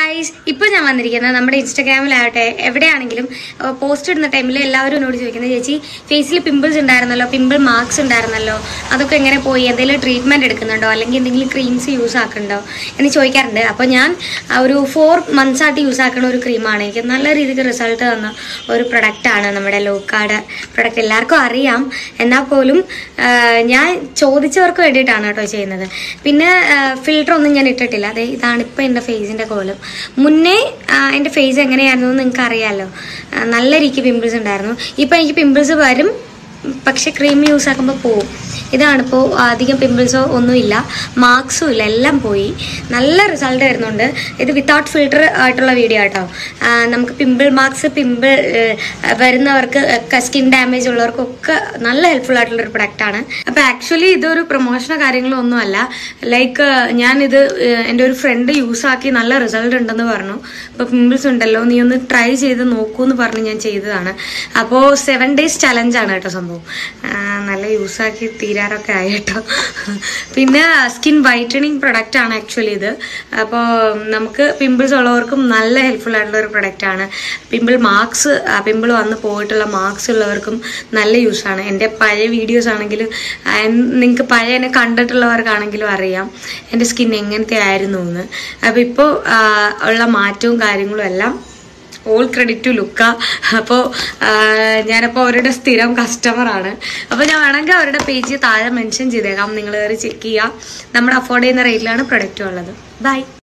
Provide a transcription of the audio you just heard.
guys ഇപ്പൊ ഞാൻ വന്നിരിക്കുന്നത് നമ്മുടെ ഇൻസ്റ്റാഗ്രാമിലാവട്ടെ എവിടെയാണെങ്കിലും പോസ്റ്റ് ഇടുന്ന ടൈമിൽ എല്ലാവരും എന്നോട് ചോദിക്കുന്നത് ചേച്ചി ഫേസിൽ പിമ്പിൾസ് ഉണ്ടായിരുന്നല്ലോ പിമ്പിൾ മാർക്സ് ഉണ്ടായിരുന്നല്ലോ അതൊക്കെ എങ്ങനെ പോയി എന്തെങ്കിലും ട്രീറ്റ്മെന്റ് എടുക്കുന്നുണ്ടോ അല്ലെങ്കിൽ എന്തെങ്കിലും ക്രീംസ് യൂസ് ആക്കുന്നുണ്ടോ എന്ന് ചോദിക്കാറുണ്ട് അപ്പോൾ ഞാൻ ആ, ഒരു ഫോർ മന്ത്സ് ആയിട്ട് യൂസ് ആക്കുന്ന ഒരു ക്രീമാണ് എനിക്ക് നല്ല രീതിക്ക് റിസൾട്ട് തന്ന ഒരു പ്രൊഡക്റ്റാണ് നമ്മുടെ ലോക്കാട് പ്രൊഡക്റ്റ് എല്ലാവർക്കും അറിയാം എന്നാൽ പോലും ആ, ഞാൻ ചോദിച്ചവർക്ക് വേണ്ടിയിട്ടാണ് കേട്ടോ ചെയ്യുന്നത് പിന്നെ ഫിൽറ്റർ ഒന്നും ഞാൻ ഇട്ടിട്ടില്ല അതെ ഇതാണ് ഇപ്പം എൻ്റെ ഫേസിൻ്റെ കോലം മുന്നേ ആ, എൻ്റെ ഫേസ് എങ്ങനെയായിരുന്നു എന്ന് നിങ്ങൾക്ക് അറിയാമല്ലോ ആ, നല്ല രീതിക്ക് പിമ്പിൾസ് ഉണ്ടായിരുന്നു ഇപ്പം എനിക്ക് പിമ്പിൾസ് വരും പക്ഷെ ക്രീം യൂസ് ആക്കുമ്പോൾ പോവും ഇതാണിപ്പോൾ അധികം പിമ്പിൾസോ ഒന്നുമില്ല മാർക്സും ഇല്ല എല്ലാം പോയി നല്ല റിസൾട്ട് വരുന്നുണ്ട് ഇത് വിത്തൗട്ട് ഫിൽറ്റർ ആയിട്ടുള്ള വീഡിയോ ആട്ടോ ആ, നമുക്ക് പിമ്പിൾ മാർക്സ് പിമ്പിൾ വരുന്നവർക്ക് സ്കിൻ ഡാമേജ് ഉള്ളവർക്കൊക്കെ നല്ല ഹെൽപ്ഫുൾ ആയിട്ടുള്ള ഒരു പ്രൊഡക്റ്റ് ആണ് അപ്പൊ ആക്ച്വലി ഇതൊരു പ്രൊമോഷനോ കാര്യങ്ങളോ ഒന്നുമല്ല ലൈക്ക് ഞാൻ ഇത് എൻ്റെ ഒരു ഫ്രണ്ട് യൂസ് ആക്കി നല്ല റിസൾട്ട് ഉണ്ടെന്ന് പറഞ്ഞു ഇപ്പൊ പിമ്പിൾസ് ഉണ്ടല്ലോ നീ ഒന്ന് ട്രൈ ചെയ്ത് നോക്കൂ എന്ന് പറഞ്ഞ് ഞാൻ ചെയ്തതാണ് അപ്പോൾ സെവൻ ഡേയ്സ് ചലഞ്ചാണ് കേട്ടോ സംഭവം ആ, നല്ല യൂസ് ആക്കി തീരാറൊക്കെ ആയി കേട്ടോ പിന്നെ സ്കിൻ വൈറ്റനിങ് പ്രൊഡക്റ്റ് ആണ് ആക്ച്വലി ഇത് അപ്പോൾ നമുക്ക് പിമ്പിൾസ് ഉള്ളവർക്കും നല്ല ഹെൽപ്ഫുൾ ആയിട്ടുള്ള ഒരു പ്രൊഡക്റ്റ് ആണ് പിമ്പിൾ മാർക്സ് പിമ്പിൾ വന്ന് പോയിട്ടുള്ള മാർക്സ് ഉള്ളവർക്കും നല്ല യൂസ് ആണ് എൻ്റെ പഴയ വീഡിയോസ് ആണെങ്കിലും നിങ്ങൾക്ക് പഴയ എന്നെ കണ്ടിട്ടുള്ളവർക്കാണെങ്കിലും അറിയാം എൻ്റെ സ്കിൻ എങ്ങനത്തെ ആയിരുന്നു എന്ന് അപ്പോൾ ഇപ്പോൾ ഉള്ള മാറ്റവും കാര്യങ്ങളും എല്ലാം ഓൾ ക്രെഡിറ്റ് ടു ലുക്ക അപ്പോൾ ഞാനപ്പോൾ അവരുടെ സ്ഥിരം കസ്റ്റമറാണ് അപ്പോൾ ഞാൻ വേണമെങ്കിൽ അവരുടെ പേജ് താഴെ മെൻഷൻ ചെയ്തേക്കാം നിങ്ങൾ കയറി ചെക്ക് ചെയ്യുക നമ്മൾ അഫോർഡ് ചെയ്യുന്ന റേറ്റിലാണ് പ്രൊഡക്റ്റ് ഉള്ളത് ബൈ